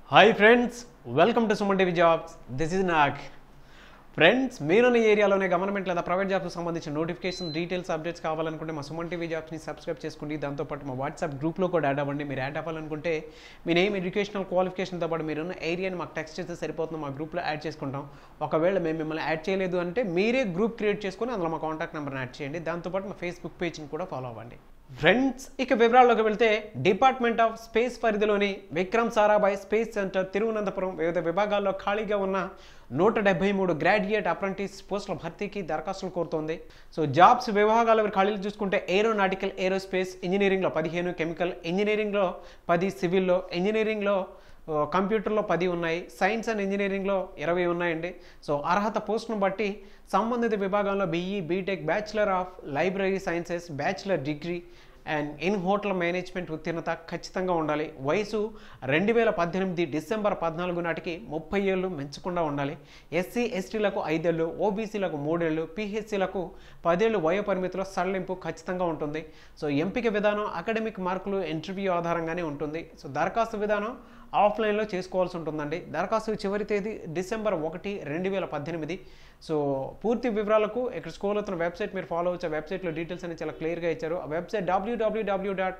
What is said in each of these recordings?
hi friends welcome to Suman TV jobs this is Nag friends మీరున్న ఏరియాలోనే government లేదా private jobs సంబంధించిన నోటిఫికేషన్ డీటెయిల్స్ అప్డేట్స్ కావాలనుకుంటే మా సుమన్ టీవీ జాబ్స్ని సబ్స్క్రైబ్ చేసుకోండి దాంతోపాటు మా వాట్సాప్ గ్రూప్లో కూడా యాడ్ అవ్వండి మీరు యాడ్ అవ్వాలనుకుంటే మీ నేమ్ ఎడ్యుకేషనల్ క్వాలిఫికేషన్తో పాటు మీరున్న ఏరియాని మాకు టెక్స్ట్ చేస్తే సరిపోతుంది మా గ్రూప్లో యాడ్ చేసుకుంటాం ఒకవేళ మేము మిమ్మల్ని యాడ్ చేయలేదు అంటే మీరే గ్రూప్ క్రియేట్ చేసుకొని అందులో మా కాంటాక్ట్ నెంబర్ని యాడ్ చేయండి దాంతోపాటు మా ఫేస్బుక్ పేజ్ని కూడా ఫాలో అవ్వండి ఫ్రెండ్స్ ఇక వివరాల్లోకి వెళ్తే డిపార్ట్మెంట్ ఆఫ్ స్పేస్ పరిధిలోని విక్రమ్ సారాభాయ్ స్పేస్ సెంటర్ తిరువనంతపురం వివిధ విభాగాల్లో ఖాళీగా ఉన్న నూట డెబ్బై మూడు గ్రాడ్యుయేట్ అప్రెంటిస్ పోస్టుల భర్తీకి దరఖాస్తులు కోరుతోంది సో జాబ్స్ విభాగాల ఖాళీలు చూసుకుంటే ఏరోనాటికల్ ఏరోస్పేస్ ఇంజనీరింగ్లో పదిహేను కెమికల్ ఇంజనీరింగ్లో పది సివిల్లో ఇంజనీరింగ్లో ఆ, కంప్యూటర్లో పది ఉన్నాయి సైన్స్ అండ్ ఇంజనీరింగ్లో ఇరవై ఉన్నాయండి సో అర్హత పోస్ట్ను బట్టి సంబంధిత విభాగంలో BE BTech bachelor of library sciences bachelor degree and in hotel management ఉత్తీర్ణత ఖచ్చితంగా ఉండాలి వయసు రెండు వేల పద్దెనిమిది డిసెంబర్ పద్నాలుగు నాటికి ముప్పై ఏళ్ళు మించకుండా ఉండాలి ఎస్సీ ఎస్టీలకు ఐదేళ్ళు ఓబీసీలకు మూడేళ్ళు పీహెచ్సీలకు పదేళ్ళు వయో పరిమితిలో సడలింపు ఖచ్చితంగా ఉంటుంది సో ఎంపిక విధానం అకాడమిక్ మార్కులు ఇంటర్వ్యూ ఆధారంగానే ఉంటుంది సో దరఖాస్తు విధానం ఆఫ్లైన్లో చేసుకోవాల్సి ఉంటుందండి దరఖాస్తు చివరి తేదీ డిసెంబర్ ఒకటి రెండు వేల పద్దెనిమిది సో పూర్తి వివరాలకు ఇక్కడ స్కూల్ అవుతున్న వెబ్సైట్ మీరు ఫాలో అవచ్చు ఆ వెబ్సైట్లో డీటెయిల్స్ అనేది చాలా క్లియర్గా ఇచ్చారు ఆ website WWW dot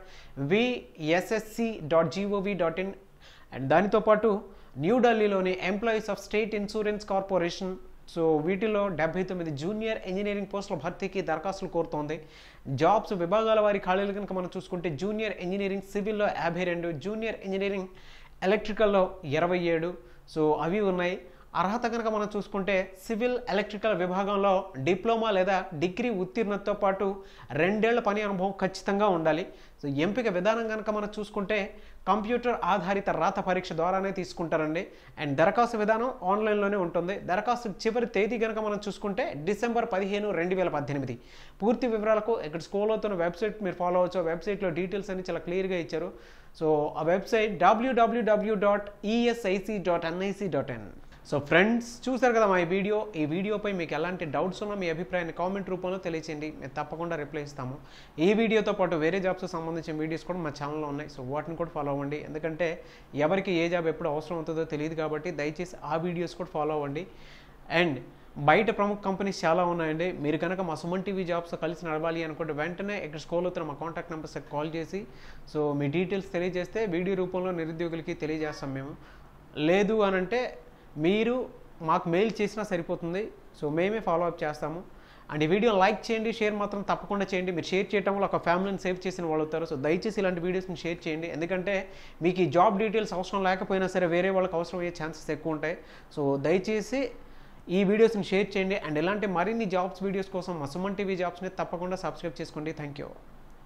VSSC dot GOV dot in and దానితో పాటు న్యూఢిల్లీలోని employees of state insurance corporation so వీటిలో డెబ్బై తొమ్మిది జూనియర్ ఇంజనీరింగ్ పోస్టుల భర్తీకి దరఖాస్తులు కోరుతోంది జాబ్స్ విభాగాల వారి ఖాళీలు కనుక మనం చూసుకుంటే జూనియర్ ఇంజనీరింగ్ సివిల్లో యాభై రెండు జూనియర్ ఇంజనీరింగ్ ఎలక్ట్రికల్లో ఇరవై ఏడు సో అవి ఉన్నాయి అర్హత కనుక మనం చూసుకుంటే సివిల్ ఎలక్ట్రికల్ విభాగంలో డిప్లొమా లేదా డిగ్రీ ఉత్తీర్ణతతో పాటు రెండేళ్ల పని అనుభవం ఖచ్చితంగా ఉండాలి సో ఎంపిక విధానం కనుక మనం చూసుకుంటే కంప్యూటర్ ఆధారిత రాత పరీక్ష ద్వారానే తీసుకుంటారండి అండ్ దరఖాస్తు విధానం ఆన్లైన్లోనే ఉంటుంది దరఖాస్తు చివరి తేదీ కనుక మనం చూసుకుంటే డిసెంబర్ పదిహేను రెండు వేల పద్దెనిమిది పూర్తి వివరాలకు ఇక్కడ స్కూల్ అవుతున్న వెబ్సైట్ మీరు ఫాలో అవచ్చు వెబ్సైట్లో డీటెయిల్స్ అన్ని చాలా క్లియర్గా ఇచ్చారు సో ఆ website WWW dot ESIC dot NIC dot in so friends చూసారు కదా మా ఈ వీడియో ఈ వీడియోపై మీకు ఎలాంటి డౌట్స్ ఉన్నా మీ అభిప్రాయాన్ని కామెంట్ రూపంలో తెలియచేయండి మేము తప్పకుండా రిప్లై ఇస్తాము ఈ వీడియోతో పాటు వేరే జాబ్స్ సంబంధించిన వీడియోస్ కూడా మా ఛానల్లో ఉన్నాయి సో వాటిని కూడా ఫాలో అవ్వండి ఎందుకంటే ఎవరికి ఏ జాబ్ ఎప్పుడు అవసరం అవుతుందో తెలియదు కాబట్టి దయచేసి ఆ వీడియోస్ కూడా ఫాలో అవ్వండి అండ్ బయట ప్రముఖ కంపెనీస్ చాలా ఉన్నాయండి మీరు కనుక మా సుమన్ టీవీ జాబ్స్ కలిసి నడవాలి అనుకుంటే వెంటనే ఇక్కడ స్కూల్ అవుతున్న మా కాంటాక్ట్ నెంబర్స్ కాల్ చేసి సో మీ డీటెయిల్స్ తెలియజేస్తే వీడియో రూపంలో నిరుద్యోగులకి తెలియజేస్తాం మేము లేదు అని అంటే మీరు మాకు మెయిల్ చేసినా సరిపోతుంది సో మేమే ఫాలో అప్ చేస్తాము అండ్ ఈ వీడియో లైక్ చేయండి షేర్ మాత్రం తప్పకుండా చేయండి మీరు షేర్ చేయడం వల్ల ఒక ఫ్యామిలీని సేవ్ చేసిన వాళ్ళు అవుతారు సో దయచేసి ఇలాంటి వీడియోస్ని షేర్ చేయండి ఎందుకంటే మీకు ఈ జాబ్ డీటెయిల్స్ అవసరం లేకపోయినా సరే వేరే వాళ్ళకి అవసరం అయ్యే ఛాన్సెస్ ఎక్కువ ఉంటాయి సో దయచేసి ఈ వీడియోస్ని షేర్ చేయండి అండ్ ఇలాంటి మరిన్ని జాబ్స్ వీడియోస్ కోసం మా సుమన్ టీవీ జాబ్స్ని తప్పకుండా సబ్స్క్రైబ్ చేసుకోండి థ్యాంక్ యూ